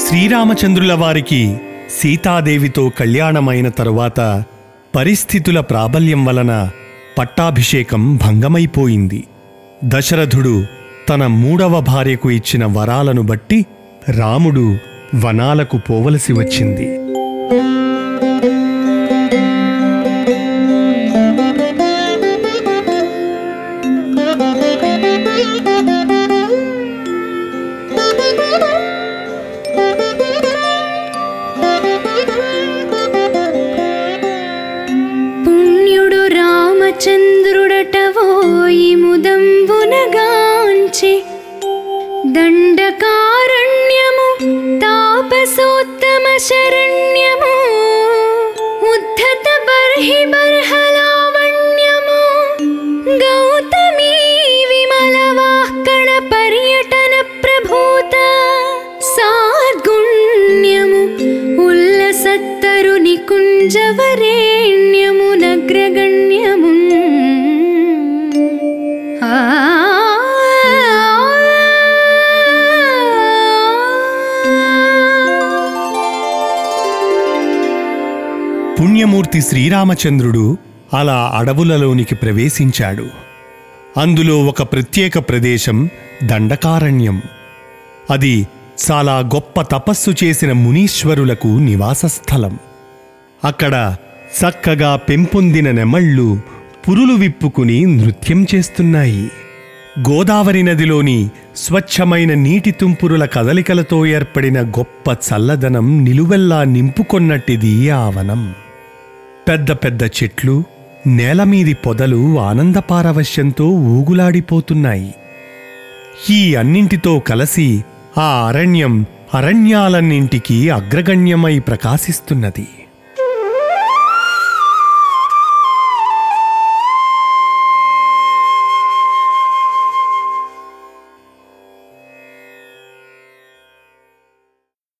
శ్రీరామచంద్రుల వారికి సీతాదేవితో కళ్యాణమైన తరువాత పరిస్థితుల ప్రాబల్యం వలన పట్టాభిషేకం భంగమైపోయింది దశరథుడు తన మూడవ భార్యకు ఇచ్చిన వరాలను బట్టి రాముడు వనాలకు పోవలసి వచ్చింది పుణ్యుడు రామచంద్రుడటవోయి ముదంబునగాంచి దండకారణ్యము తాపసోత్తమ శరణ్యము ఉద్ధత బర్హి బర్హలావణ్యము గౌతమీ విమలవాహ్కణ పర్యటన ప్రభూత సాద్గుణ్యము ఉల్లసత్తరు నికుంజవరేణ్యము నగ్రగణ్యము ఆ పుణ్యమూర్తి శ్రీరామచంద్రుడు అలా అడవులలోనికి ప్రవేశించాడు అందులో ఒక ప్రత్యేక ప్రదేశం దండకారణ్యం అది చాలా గొప్ప తపస్సు చేసిన మునీశ్వరులకు నివాస స్థలం అక్కడ చక్కగా పెంపొందిన నెమళ్ళు పురులు విప్పుకుని నృత్యం చేస్తున్నాయి గోదావరి నదిలోని స్వచ్ఛమైన నీటి తుంపురుల కదలికలతో ఏర్పడిన గొప్ప చల్లదనం నిలువెల్లా నింపుకొన్నట్టిది ఆ వనం పెద్ద పెద్ద చెట్లు నేలమీది పొదలు ఆనందపారవశ్యంతో ఊగులాడిపోతున్నాయి ఈ అన్నింటితో కలసి ఆ అరణ్యం అరణ్యాలన్నింటికీ అగ్రగణ్యమై ప్రకాశిస్తున్నది